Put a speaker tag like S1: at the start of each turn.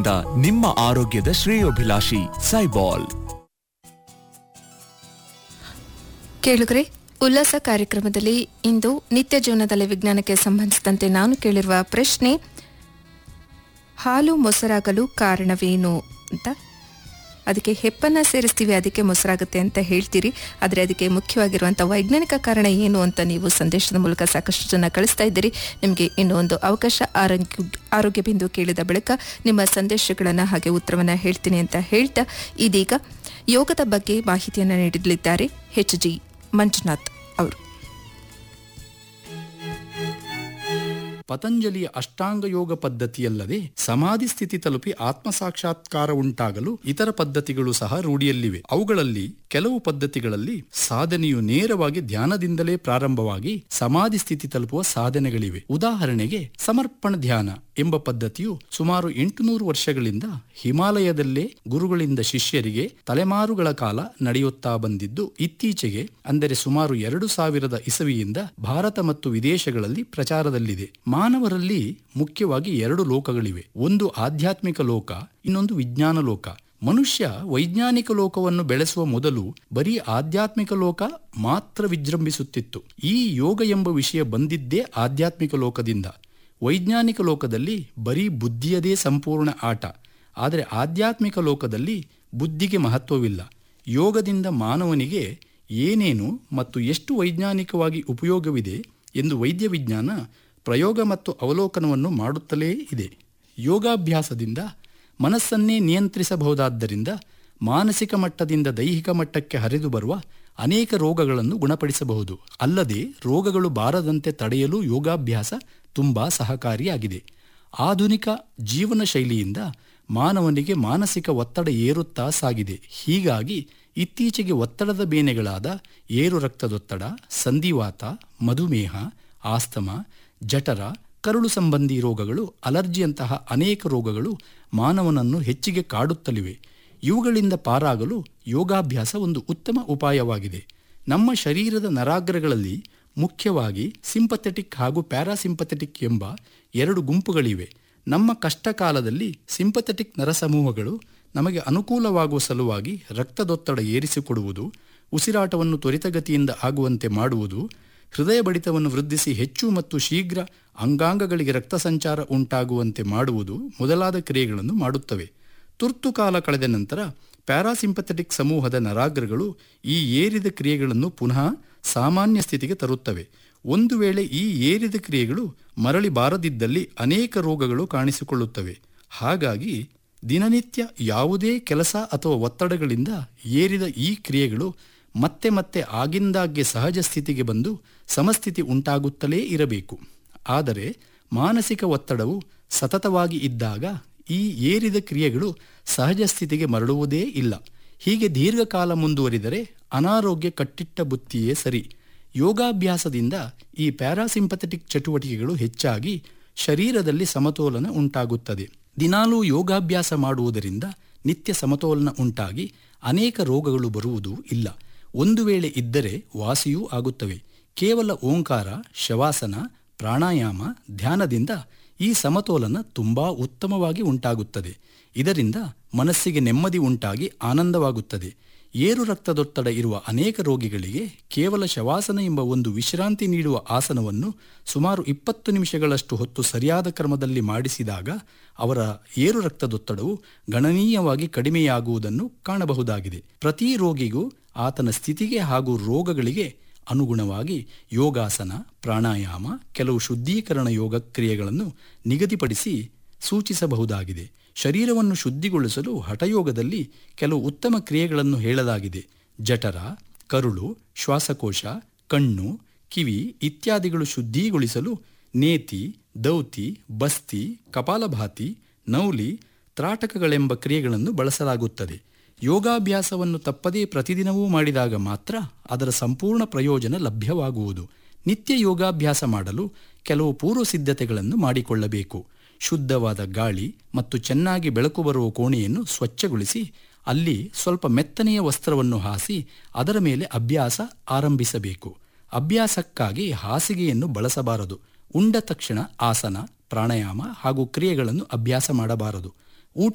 S1: ನಿಮ್ಮ ಆರೋಗ್ಯದ ಶ್ರೇಯೋಭಿಲಾಷಿ ಸೈಬಾಲ್
S2: ಕೇಳುಗರೆ ಉಲ್ಲಾಸ ಕಾರ್ಯಕ್ರಮದಲ್ಲಿ ಇಂದು ನಿತ್ಯ ಜೀವನದಲ್ಲಿ ವಿಜ್ಞಾನಕ್ಕೆ ಸಂಬಂಧಿಸಿದಂತೆ ನಾನು ಕೇಳಿರುವ ಪ್ರಶ್ನೆ ಹಾಲು ಮೊಸರಾಗಲು ಕಾರಣವೇನು ಅಂತ ಅದಕ್ಕೆ ಹೆಪ್ಪನ್ನ ಸೇರಿಸ್ತೀವಿ ಅದಕ್ಕೆ ಮೊಸರಾಗುತ್ತೆ ಅಂತ ಹೇಳ್ತೀರಿ ಆದರೆ ಅದಕ್ಕೆ ಮುಖ್ಯವಾಗಿರುವಂಥ ವೈಜ್ಞಾನಿಕ ಕಾರಣ ಏನು ಅಂತ ನೀವು ಸಂದೇಶದ ಮೂಲಕ ಸಾಕಷ್ಟು ಜನ ಕಳಿಸ್ತಾ ಇದ್ದೀರಿ ನಿಮಗೆ ಇನ್ನೂ ಒಂದು ಅವಕಾಶ ಆರೋಗ್ಯ ಆರೋಗ್ಯ ಬಿಂದು ಕೇಳಿದ ಬಳಿಕ ನಿಮ್ಮ ಸಂದೇಶಗಳನ್ನು ಹಾಗೆ ಉತ್ತರವನ್ನು ಹೇಳ್ತೀನಿ ಅಂತ ಹೇಳ್ತಾ ಇದೀಗ ಯೋಗದ ಬಗ್ಗೆ ಮಾಹಿತಿಯನ್ನು ನೀಡಲಿದ್ದಾರೆ ಎಚ್ ಜಿ ಮಂಜುನಾಥ್ ಅವರು
S3: ಪತಂಜಲಿಯ ಅಷ್ಟಾಂಗ ಯೋಗ ಪದ್ಧತಿಯಲ್ಲದೆ ಸಮಾಧಿ ಸ್ಥಿತಿ ತಲುಪಿ ಆತ್ಮ ಸಾಕ್ಷಾತ್ಕಾರ ಉಂಟಾಗಲು ಇತರ ಪದ್ಧತಿಗಳು ಸಹ ರೂಢಿಯಲ್ಲಿವೆ ಅವುಗಳಲ್ಲಿ ಕೆಲವು ಪದ್ಧತಿಗಳಲ್ಲಿ ಸಾಧನೆಯು ನೇರವಾಗಿ ಧ್ಯಾನದಿಂದಲೇ ಪ್ರಾರಂಭವಾಗಿ ಸಮಾಧಿ ಸ್ಥಿತಿ ತಲುಪುವ ಸಾಧನೆಗಳಿವೆ ಉದಾಹರಣೆಗೆ ಸಮರ್ಪಣ ಧ್ಯಾನ ಎಂಬ ಪದ್ಧತಿಯು ಸುಮಾರು ಎಂಟುನೂರು ವರ್ಷಗಳಿಂದ ಹಿಮಾಲಯದಲ್ಲೇ ಗುರುಗಳಿಂದ ಶಿಷ್ಯರಿಗೆ ತಲೆಮಾರುಗಳ ಕಾಲ ನಡೆಯುತ್ತಾ ಬಂದಿದ್ದು ಇತ್ತೀಚೆಗೆ ಅಂದರೆ ಸುಮಾರು ಎರಡು ಸಾವಿರದ ಇಸವಿಯಿಂದ ಭಾರತ ಮತ್ತು ವಿದೇಶಗಳಲ್ಲಿ ಪ್ರಚಾರದಲ್ಲಿದೆ ಮಾನವರಲ್ಲಿ ಮುಖ್ಯವಾಗಿ ಎರಡು ಲೋಕಗಳಿವೆ ಒಂದು ಆಧ್ಯಾತ್ಮಿಕ ಲೋಕ ಇನ್ನೊಂದು ವಿಜ್ಞಾನ ಲೋಕ ಮನುಷ್ಯ ವೈಜ್ಞಾನಿಕ ಲೋಕವನ್ನು ಬೆಳೆಸುವ ಮೊದಲು ಬರೀ ಆಧ್ಯಾತ್ಮಿಕ ಲೋಕ ಮಾತ್ರ ವಿಜೃಂಭಿಸುತ್ತಿತ್ತು ಈ ಯೋಗ ಎಂಬ ವಿಷಯ ಬಂದಿದ್ದೇ ಆಧ್ಯಾತ್ಮಿಕ ಲೋಕದಿಂದ ವೈಜ್ಞಾನಿಕ ಲೋಕದಲ್ಲಿ ಬರೀ ಬುದ್ಧಿಯದೇ ಸಂಪೂರ್ಣ ಆಟ ಆದರೆ ಆಧ್ಯಾತ್ಮಿಕ ಲೋಕದಲ್ಲಿ ಬುದ್ಧಿಗೆ ಮಹತ್ವವಿಲ್ಲ ಯೋಗದಿಂದ ಮಾನವನಿಗೆ ಏನೇನು ಮತ್ತು ಎಷ್ಟು ವೈಜ್ಞಾನಿಕವಾಗಿ ಉಪಯೋಗವಿದೆ ಎಂದು ವೈದ್ಯ ವಿಜ್ಞಾನ ಪ್ರಯೋಗ ಮತ್ತು ಅವಲೋಕನವನ್ನು ಮಾಡುತ್ತಲೇ ಇದೆ ಯೋಗಾಭ್ಯಾಸದಿಂದ ಮನಸ್ಸನ್ನೇ ನಿಯಂತ್ರಿಸಬಹುದಾದ್ದರಿಂದ ಮಾನಸಿಕ ಮಟ್ಟದಿಂದ ದೈಹಿಕ ಮಟ್ಟಕ್ಕೆ ಹರಿದು ಬರುವ ಅನೇಕ ರೋಗಗಳನ್ನು ಗುಣಪಡಿಸಬಹುದು ಅಲ್ಲದೆ ರೋಗಗಳು ಬಾರದಂತೆ ತಡೆಯಲು ಯೋಗಾಭ್ಯಾಸ ತುಂಬಾ ಸಹಕಾರಿಯಾಗಿದೆ ಆಧುನಿಕ ಜೀವನ ಶೈಲಿಯಿಂದ ಮಾನವನಿಗೆ ಮಾನಸಿಕ ಒತ್ತಡ ಏರುತ್ತಾ ಸಾಗಿದೆ ಹೀಗಾಗಿ ಇತ್ತೀಚೆಗೆ ಒತ್ತಡದ ಬೇನೆಗಳಾದ ಏರು ರಕ್ತದೊತ್ತಡ ಸಂಧಿವಾತ ಮಧುಮೇಹ ಆಸ್ತಮ ಜಠರ ಕರುಳು ಸಂಬಂಧಿ ರೋಗಗಳು ಅಲರ್ಜಿಯಂತಹ ಅನೇಕ ರೋಗಗಳು ಮಾನವನನ್ನು ಹೆಚ್ಚಿಗೆ ಕಾಡುತ್ತಲಿವೆ ಇವುಗಳಿಂದ ಪಾರಾಗಲು ಯೋಗಾಭ್ಯಾಸ ಒಂದು ಉತ್ತಮ ಉಪಾಯವಾಗಿದೆ ನಮ್ಮ ಶರೀರದ ನರಾಗ್ರಗಳಲ್ಲಿ ಮುಖ್ಯವಾಗಿ ಸಿಂಪಥೆಟಿಕ್ ಹಾಗೂ ಪ್ಯಾರಾಸಿಂಪಥೆಟಿಕ್ ಎಂಬ ಎರಡು ಗುಂಪುಗಳಿವೆ ನಮ್ಮ ಕಷ್ಟ ಕಾಲದಲ್ಲಿ ಸಿಂಪಥೆಟಿಕ್ ನರಸಮೂಹಗಳು ನಮಗೆ ಅನುಕೂಲವಾಗುವ ಸಲುವಾಗಿ ರಕ್ತದೊತ್ತಡ ಏರಿಸಿಕೊಡುವುದು ಉಸಿರಾಟವನ್ನು ತ್ವರಿತಗತಿಯಿಂದ ಆಗುವಂತೆ ಮಾಡುವುದು ಹೃದಯ ಬಡಿತವನ್ನು ವೃದ್ಧಿಸಿ ಹೆಚ್ಚು ಮತ್ತು ಶೀಘ್ರ ಅಂಗಾಂಗಗಳಿಗೆ ರಕ್ತ ಸಂಚಾರ ಉಂಟಾಗುವಂತೆ ಮಾಡುವುದು ಮೊದಲಾದ ಕ್ರಿಯೆಗಳನ್ನು ಮಾಡುತ್ತವೆ ತುರ್ತು ಕಾಲ ಕಳೆದ ನಂತರ ಪ್ಯಾರಾಸಿಂಪಥೆಟಿಕ್ ಸಮೂಹದ ನರಾಗ್ರಗಳು ಈ ಏರಿದ ಕ್ರಿಯೆಗಳನ್ನು ಪುನಃ ಸಾಮಾನ್ಯ ಸ್ಥಿತಿಗೆ ತರುತ್ತವೆ ಒಂದು ವೇಳೆ ಈ ಏರಿದ ಕ್ರಿಯೆಗಳು ಮರಳಿ ಬಾರದಿದ್ದಲ್ಲಿ ಅನೇಕ ರೋಗಗಳು ಕಾಣಿಸಿಕೊಳ್ಳುತ್ತವೆ ಹಾಗಾಗಿ ದಿನನಿತ್ಯ ಯಾವುದೇ ಕೆಲಸ ಅಥವಾ ಒತ್ತಡಗಳಿಂದ ಏರಿದ ಈ ಕ್ರಿಯೆಗಳು ಮತ್ತೆ ಮತ್ತೆ ಆಗಿಂದಾಗ್ಗೆ ಸಹಜ ಸ್ಥಿತಿಗೆ ಬಂದು ಸಮಸ್ಥಿತಿ ಉಂಟಾಗುತ್ತಲೇ ಇರಬೇಕು ಆದರೆ ಮಾನಸಿಕ ಒತ್ತಡವು ಸತತವಾಗಿ ಇದ್ದಾಗ ಈ ಏರಿದ ಕ್ರಿಯೆಗಳು ಸಹಜ ಸ್ಥಿತಿಗೆ ಮರಳುವುದೇ ಇಲ್ಲ ಹೀಗೆ ದೀರ್ಘಕಾಲ ಮುಂದುವರಿದರೆ ಅನಾರೋಗ್ಯ ಕಟ್ಟಿಟ್ಟ ಬುತ್ತಿಯೇ ಸರಿ ಯೋಗಾಭ್ಯಾಸದಿಂದ ಈ ಪ್ಯಾರಾಸಿಂಪಥೆಟಿಕ್ ಚಟುವಟಿಕೆಗಳು ಹೆಚ್ಚಾಗಿ ಶರೀರದಲ್ಲಿ ಸಮತೋಲನ ಉಂಟಾಗುತ್ತದೆ ದಿನಾಲೂ ಯೋಗಾಭ್ಯಾಸ ಮಾಡುವುದರಿಂದ ನಿತ್ಯ ಸಮತೋಲನ ಉಂಟಾಗಿ ಅನೇಕ ರೋಗಗಳು ಬರುವುದೂ ಇಲ್ಲ ಒಂದು ವೇಳೆ ಇದ್ದರೆ ವಾಸಿಯೂ ಆಗುತ್ತವೆ ಕೇವಲ ಓಂಕಾರ ಶವಾಸನ ಪ್ರಾಣಾಯಾಮ ಧ್ಯಾನದಿಂದ ಈ ಸಮತೋಲನ ತುಂಬಾ ಉತ್ತಮವಾಗಿ ಉಂಟಾಗುತ್ತದೆ ಇದರಿಂದ ಮನಸ್ಸಿಗೆ ನೆಮ್ಮದಿ ಉಂಟಾಗಿ ಆನಂದವಾಗುತ್ತದೆ ಏರು ರಕ್ತದೊತ್ತಡ ಇರುವ ಅನೇಕ ರೋಗಿಗಳಿಗೆ ಕೇವಲ ಶವಾಸನ ಎಂಬ ಒಂದು ವಿಶ್ರಾಂತಿ ನೀಡುವ ಆಸನವನ್ನು ಸುಮಾರು ಇಪ್ಪತ್ತು ನಿಮಿಷಗಳಷ್ಟು ಹೊತ್ತು ಸರಿಯಾದ ಕ್ರಮದಲ್ಲಿ ಮಾಡಿಸಿದಾಗ ಅವರ ಏರು ರಕ್ತದೊತ್ತಡವು ಗಣನೀಯವಾಗಿ ಕಡಿಮೆಯಾಗುವುದನ್ನು ಕಾಣಬಹುದಾಗಿದೆ ಪ್ರತಿ ರೋಗಿಗೂ ಆತನ ಸ್ಥಿತಿಗೆ ಹಾಗೂ ರೋಗಗಳಿಗೆ ಅನುಗುಣವಾಗಿ ಯೋಗಾಸನ ಪ್ರಾಣಾಯಾಮ ಕೆಲವು ಶುದ್ಧೀಕರಣ ಯೋಗ ಕ್ರಿಯೆಗಳನ್ನು ನಿಗದಿಪಡಿಸಿ ಸೂಚಿಸಬಹುದಾಗಿದೆ ಶರೀರವನ್ನು ಶುದ್ಧಿಗೊಳಿಸಲು ಹಠಯೋಗದಲ್ಲಿ ಕೆಲವು ಉತ್ತಮ ಕ್ರಿಯೆಗಳನ್ನು ಹೇಳಲಾಗಿದೆ ಜಠರ ಕರುಳು ಶ್ವಾಸಕೋಶ ಕಣ್ಣು ಕಿವಿ ಇತ್ಯಾದಿಗಳು ಶುದ್ಧಿಗೊಳಿಸಲು ನೇತಿ ದೌತಿ ಬಸ್ತಿ ಕಪಾಲಭಾತಿ ನೌಲಿ ತ್ರಾಟಕಗಳೆಂಬ ಕ್ರಿಯೆಗಳನ್ನು ಬಳಸಲಾಗುತ್ತದೆ ಯೋಗಾಭ್ಯಾಸವನ್ನು ತಪ್ಪದೇ ಪ್ರತಿದಿನವೂ ಮಾಡಿದಾಗ ಮಾತ್ರ ಅದರ ಸಂಪೂರ್ಣ ಪ್ರಯೋಜನ ಲಭ್ಯವಾಗುವುದು ನಿತ್ಯ ಯೋಗಾಭ್ಯಾಸ ಮಾಡಲು ಕೆಲವು ಪೂರ್ವ ಸಿದ್ಧತೆಗಳನ್ನು ಮಾಡಿಕೊಳ್ಳಬೇಕು ಶುದ್ಧವಾದ ಗಾಳಿ ಮತ್ತು ಚೆನ್ನಾಗಿ ಬೆಳಕು ಬರುವ ಕೋಣೆಯನ್ನು ಸ್ವಚ್ಛಗೊಳಿಸಿ ಅಲ್ಲಿ ಸ್ವಲ್ಪ ಮೆತ್ತನೆಯ ವಸ್ತ್ರವನ್ನು ಹಾಸಿ ಅದರ ಮೇಲೆ ಅಭ್ಯಾಸ ಆರಂಭಿಸಬೇಕು ಅಭ್ಯಾಸಕ್ಕಾಗಿ ಹಾಸಿಗೆಯನ್ನು ಬಳಸಬಾರದು ಉಂಡ ತಕ್ಷಣ ಆಸನ ಪ್ರಾಣಾಯಾಮ ಹಾಗೂ ಕ್ರಿಯೆಗಳನ್ನು ಅಭ್ಯಾಸ ಮಾಡಬಾರದು